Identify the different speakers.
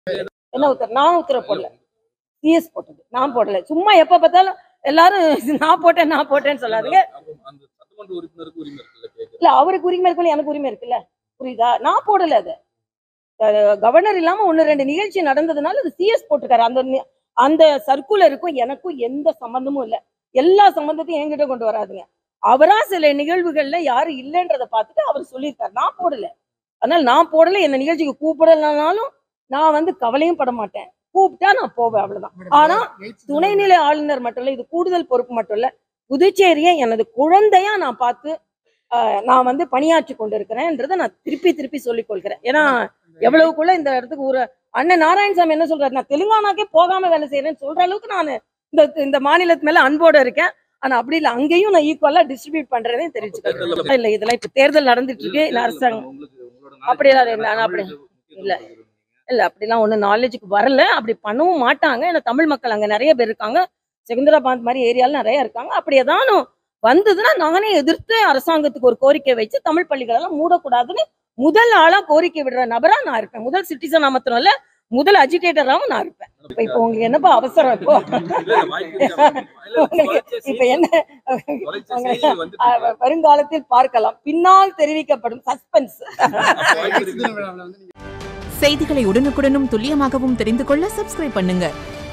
Speaker 1: என்ன உத்தரவு நான் உத்தரவு போடல சிஎஸ் போட்டது நான் போடல சும்மா எப்ப பார்த்தாலும் எல்லாரும் நான் போட்டேன் நான் போட்டேன்னு சொல்லாதீங்க
Speaker 2: அப்போ அந்த சட்டமன்ற உறுப்பினருக்கு உரிமை இருக்குல்ல கேட்க
Speaker 1: இல்ல அவருக்கு உரிமை இருக்குல்ல எனக்கு உரிமை இருக்குல்ல புரியுதா நான் போடல அது அஹ் கவர்னர் இல்லாம ஒண்ணு ரெண்டு நிகழ்ச்சி நடந்ததுனால அது சிஎஸ் போட்டிருக்காரு அந்த நி- அந்த சர்க்குலருக்கும் எனக்கும் எந்த சம்பந்தமும் இல்ல எல்லா சம்பந்தத்தையும் என்கிட்ட கொண்டு வராதுங்க அவரா சில நிகழ்வுகள்ல யாரும் இல்லைன்றத பார்த்துட்டு அவர் சொல்லியிருக்காரு நான் போடல அதனால நான் போடல என்ன நிகழ்ச்சிக்கு கூப்பிடலனாலும் நான் வந்து கவலையும் பட மாட்டேன் கூப்பிட்டா நான் போவேன் அவ்வளவுதான் ஆனா துணைநிலை ஆளுநர் மட்டும் இல்ல இது கூடுதல் பொறுப்பு மட்டும் இல்ல புதுச்சேரியை எனது குழந்தையா நான் பார்த்து ஆஹ், நான் வந்து பணியாற்றி கொண்டிருக்கிறேன்றதை நான் திருப்பி திருப்பி சொல்லிக் கொள்கிறேன் ஏன்னா எவ்வளவுக்குள்ள இந்த இடத்துக்கு ஒரு அண்ணன் நாராயணசாமி என்ன சொல்றாரு நான் தெலுங்கானாக்கே போகாம வேலை செய்யறேன்னு சொல்ற அளவுக்கு நான் இந்த இந்த மாநிலத்து மேல அன்போட இருக்கேன் ஆனா அப்படி இல்ல அங்கேயும் நான் ஈக்குவலா டிஸ்ட்ரிபியூட் பண்றதையும் தெரிஞ்சுக்கிறேன் இல்ல இதெல்லாம் இப்ப தேர்தல் நடந்துட்டு இருக்கு இந்த அரசாங்கம்
Speaker 2: உங்களுக்கு உங்களோட
Speaker 1: அப்படியெல்லாம்
Speaker 2: knowledge
Speaker 1: இல்ல, நான் அப்படி-
Speaker 2: தமிழ்
Speaker 1: இல்ல. இல்ல அப்படிலாம் ஒண்ணும் நாலேஜுக்கு வரல அப்படி பண்ணவும் மாட்டாங்க ஏன்னா தமிழ் மக்கள் அங்க நிறைய பேர் இருக்காங்க செகந்திராபாத் மாதிரி ஏரியால நிறைய இருக்காங்க அப்படி ஏதானும் வந்ததுன்னா நானே எதிர்த்து அரசாங்கத்துக்கு ஒரு கோரிக்கை வச்சு தமிழ் பள்ளிகள் எல்லாம் மூடக்கூடாதுன்னு முதல் ஆளா கோரிக்கை விடுற நபரா நான் இருப்பேன் முதல் சிட்டிசன் மாத்திரம் இல்ல முதல் அஜிடேட்டராகவும் நான் இருப்பேன் இப்ப இப்போ உங்களுக்கு என்னப்பா அவசரம் இப்போ
Speaker 2: இல்ல, இல்ல, வாய்ப்பு இருக்கு. இல்ல, இல்ல,
Speaker 1: உங்களுக்கு
Speaker 2: தொலைச்ச
Speaker 1: இப்ப என்ன
Speaker 2: செய்தி- தொலைச்ச செய்தி வந்துட்டு
Speaker 1: அஹ்,
Speaker 2: இருக்கு.
Speaker 1: வருங்காலத்தில் பார்க்கலாம் பின்னால் தெரிவிக்கப்படும் சஸ்பென்ஸ்
Speaker 2: வாய்ப்பு இருக்கு.
Speaker 3: செய்திகளை உடனுக்குடனும் துல்லியமாகவும் தெரிந்து கொள்ள சப்ஸ்கிரைப் பண்ணுங்க